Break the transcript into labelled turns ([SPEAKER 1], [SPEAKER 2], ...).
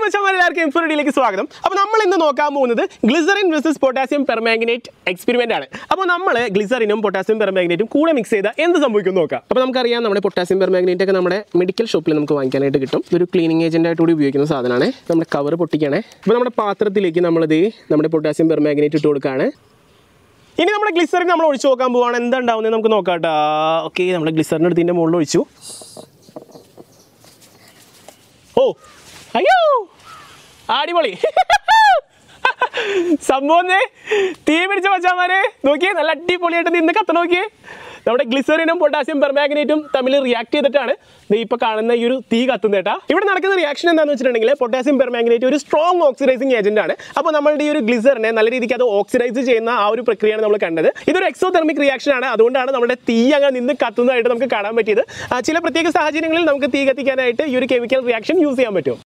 [SPEAKER 1] മച്ചന്മാരെല്ലാവർക്കും ഇൻഫോഡിയിലേക്ക് സ്വാഗതം അപ്പോൾ നമ്മൾ ഇന്ന് നോക്കാൻ പോകുന്നത് glycerin versus potassium permanganate experiment ആണ് അപ്പോൾ നമ്മൾ ഗ്ലിസറിനും പൊട്ടാസ്യം പെർമാഗ്നേറ്റും കൂടെ മിക്സ് ചെയ്താൽ എന്ത് സംഭവിക്കും എന്ന് നോക്കാം അപ്പോൾ നമുക്കറിയാം നമ്മുടെ പൊട്ടാസ്യം പെർമാഗ്നേറ്റ് ഒക്കെ നമ്മുടെ മെഡിക്കൽ ഷോപ്പിൽ നമുക്ക് വാങ്ങിക്കാനായിട്ട് കിട്ടും ഇതൊരു ക്ലീനിങ് ഏജന്റ് ആയിട്ട് കൂടി ഉപയോഗിക്കുന്ന സാധനമാണ് നമ്മുടെ കവർ പൊട്ടിക്കണേ അപ്പോൾ നമ്മുടെ പാത്രത്തിലേക്ക് നമ്മളിത് നമ്മുടെ പൊട്ടാസ്യം പെർമാഗ്നേറ്റ് ഇട്ട് കൊടുക്കുകയാണ് ഇനി നമ്മുടെ ഗ്ലിസറിൻ നമ്മൾ ഒഴിച്ചു നോക്കാൻ പോവാണ് എന്താ ഉണ്ടാവുന്നത് നമുക്ക് നോക്കാം കേട്ടോ ഓക്കെ നമ്മുടെ ഗ്ലിസറിൻ എടുത്തതിൻ്റെ മുകളിൽ ഒഴിച്ചു ഓ അയ്യോ അടിപൊളി സംഭവം ദേ തീ പിടിച്ച മച്ചാമാരെ നോക്കിയേ നല്ല അടിപൊളിയായിട്ട് നിന്ന് കത്ത നോക്കിയേ നമ്മുടെ ഗ്ലിസറിനും പൊട്ടാസ്യം പെർമാഗ്നേറ്റും തമ്മിൽ റിയാക്ട് ചെയ്തിട്ടാണ് ദേ ഇപ്പൊ കാണുന്ന ഈ ഒരു തീ കത്തുന്നത് കേട്ടാ ഇവിടെ നടക്കുന്ന റിയാക്ഷൻ എന്താണെന്ന് വെച്ചിട്ടുണ്ടെങ്കിൽ പൊട്ടാസ്യം പെർമാഗ്നേറ്റ് ഒരു സ്ട്രോങ് ഓക്സിഡൈസിങ് ഏജന്റ് ആണ് അപ്പോൾ നമ്മളുടെ ഈ ഒരു ഗ്ലിസറിനെ നല്ല രീതിക്ക് അത് ഓക്സിഡൈസ് ചെയ്യുന്ന ആ ഒരു പ്രക്രിയയാണ് നമ്മൾ കണ്ടത് ഇതൊരു എക്സോതെർമിക് റിയാക്ഷൻ ആണ് അതുകൊണ്ടാണ് നമ്മുടെ തീ അങ്ങനെ നിന്ന് കത്തുന്നതായിട്ട് നമുക്ക് കാണാൻ പറ്റിയത് ആ, ചില പ്രത്യേക സാഹചര്യങ്ങളിൽ നമുക്ക് തീ കത്തിക്കാനായിട്ട് ഈ ഒരു കെമിക്കൽ റിയാക്ഷൻ യൂസ് ചെയ്യാൻ പറ്റും